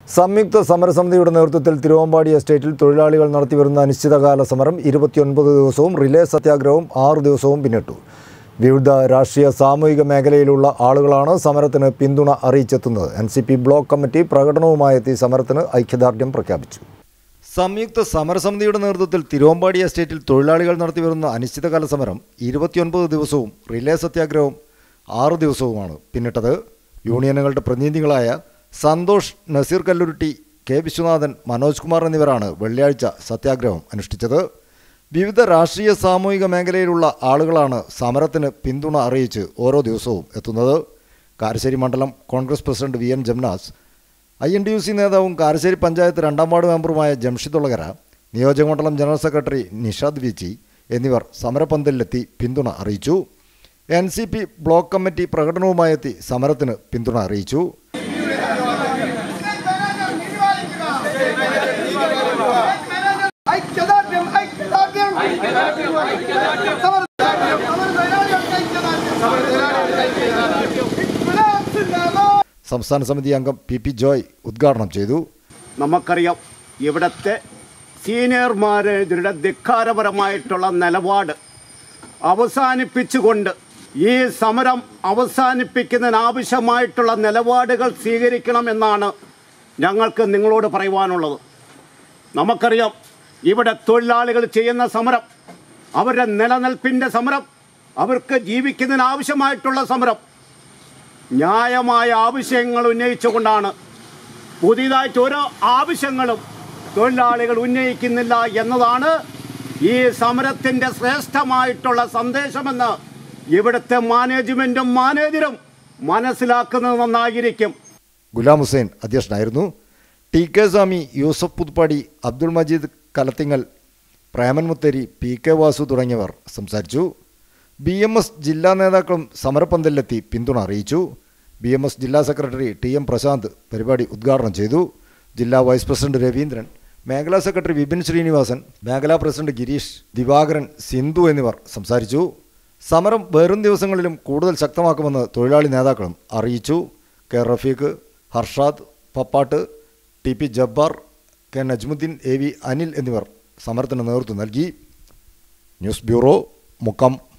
സംയുക്ത സമരസമിതിയുടെ നേതൃത്വത്തിൽ തിരുവമ്പാടി എസ്റ്റേറ്റിൽ തൊഴിലാളികൾ നടത്തിവരുന്ന അനിശ്ചിതകാല സമരം ഇരുപത്തിയൊൻപത് ദിവസവും റിലേ സത്യാഗ്രഹവും ആറ് ദിവസവും പിന്നിട്ടു വിവിധ രാഷ്ട്രീയ സാമൂഹിക മേഖലയിലുള്ള ആളുകളാണ് സമരത്തിന് പിന്തുണ അറിയിച്ചെത്തുന്നത് N C P block committee പ്രകടനവുമായെത്തി സമരത്തിന് ഐക്യദാർഢ്യം പ്രഖ്യാപിച്ചു സംയുക്ത സമരസമിതിയുടെ നേതൃത്വത്തിൽ തിരുവമ്പാടി എസ്റ്റേറ്റിൽ തൊഴിലാളികൾ നടത്തിവരുന്ന അനിശ്ചിതകാല സമരം ഇരുപത്തിയൊൻപത് ദിവസവും റിലേ സത്യാഗ്രഹവും ആറ് ദിവസവുമാണ് പിന്നിട്ടത് യൂണിയനുകളുടെ പ്രതിനിധികളായ സന്തോഷ് നസീർ കല്ലുരുട്ടി കെ വിശ്വനാഥൻ മനോജ് കുമാർ എന്നിവരാണ് വെള്ളിയാഴ്ച സത്യാഗ്രഹം അനുഷ്ഠിച്ചത് വിവിധ രാഷ്ട്രീയ സാമൂഹിക മേഖലയിലുള്ള ആളുകളാണ് സമരത്തിന് പിന്തുണ അറിയിച്ച് ഓരോ ദിവസവും എത്തുന്നത് കാരശ്ശേരി മണ്ഡലം Congress president V N Jamnas I N D U C നേതാവും കാരശ്ശേരി പഞ്ചായത്ത് രണ്ടാം വാർഡ് മെമ്പറുമായ ജംഷിദ് ഉളകര നിയോജകമണ്ഡലം ജനറൽ സെക്രട്ടറി നിഷാദ് വിച്ചി എന്നിവർ സമരപന്തലിലെത്തി പിന്തുണ അറിയിച്ചു N C P block committee പ്രകടനവുമായെത്തി സമരത്തിന് പിന്തുണ അറിയിച്ചു ഐക്യദാർഢ്യം ഐക്യദാർഢ്യം സമര ഐക്യദാർഢ്യം സംസ്ഥാന സമിതി അംഗം പി പി ജോയ് ഉദ്ഘാടനം ചെയ്തു നമുക്കറിയാം ഇവിടുത്തെ സീനിയർമാരെതിരുടെ ധിക്കാരപരമായിട്ടുള്ള നിലപാട് അവസാനിപ്പിച്ചുകൊണ്ട് ഈ സമരം അവസാനിപ്പിക്കുന്നതിനാവശ്യമായിട്ടുള്ള നിലപാടുകൾ സ്വീകരിക്കണമെന്നാണ് ഞങ്ങൾക്ക് നിങ്ങളോട് പറയുവാനുള്ളത് നമുക്കറിയാം ഇവിടെ തൊഴിലാളികൾ ചെയ്യുന്ന സമരം അവരുടെ നിലനിൽപ്പിൻ്റെ സമരം അവർക്ക് ജീവിക്കുന്നതിനാവശ്യമായിട്ടുള്ള സമരം ന്യായമായ ആവശ്യങ്ങൾ ഉന്നയിച്ചുകൊണ്ടാണ് പുതിയതായിട്ട് ഓരോ ആവശ്യങ്ങളും തൊഴിലാളികൾ ഉന്നയിക്കുന്നില്ല എന്നതാണ് ഈ സമരത്തിൻ്റെ ശ്രേഷ്ഠമായിട്ടുള്ള സന്ദേശമെന്ന് ഇവിടുത്തെ മാനേജ്മെൻറ്റും മാനേജരും മനസ്സിലാക്കുന്നത് നന്നായിരിക്കും ഗുലാം ഹുസൈൻ അധ്യക്ഷനായിരുന്നു T K Swamy Yusuf Puthuppadi Abdul Majeed Kalathingal Preman Mutheri P K Vasu തുടങ്ങിയവർ സംസാരിച്ചു ബി എം എസ് ജില്ലാ നേതാക്കളും സമരപ്പന്തലിലെത്തി പിന്തുണ അറിയിച്ചു ബി എം എസ് ജില്ലാ സെക്രട്ടറി ടി എം പ്രശാന്ത് പരിപാടി ഉദ്ഘാടനം ചെയ്തു ജില്ലാ വൈസ് പ്രസിഡന്റ് രവീന്ദ്രൻ മേഖലാ സെക്രട്ടറി വിപിൻ ശ്രീനിവാസൻ മേഖലാ പ്രസിഡന്റ് ഗിരീഷ് ദിവാകരൻ സിന്ധു എന്നിവർ സംസാരിച്ചു സമരം വരും ദിവസങ്ങളിലും കൂടുതൽ ശക്തമാക്കുമെന്ന് തൊഴിലാളി നേതാക്കളും അറിയിച്ചു K Rafeeq Harshad Pappattu T P Jabbar K Najmuddin A V Anil എന്നിവർ സമരത്തിന് നേതൃത്വം നൽകി ന്യൂസ് ബ്യൂറോ മുക്കം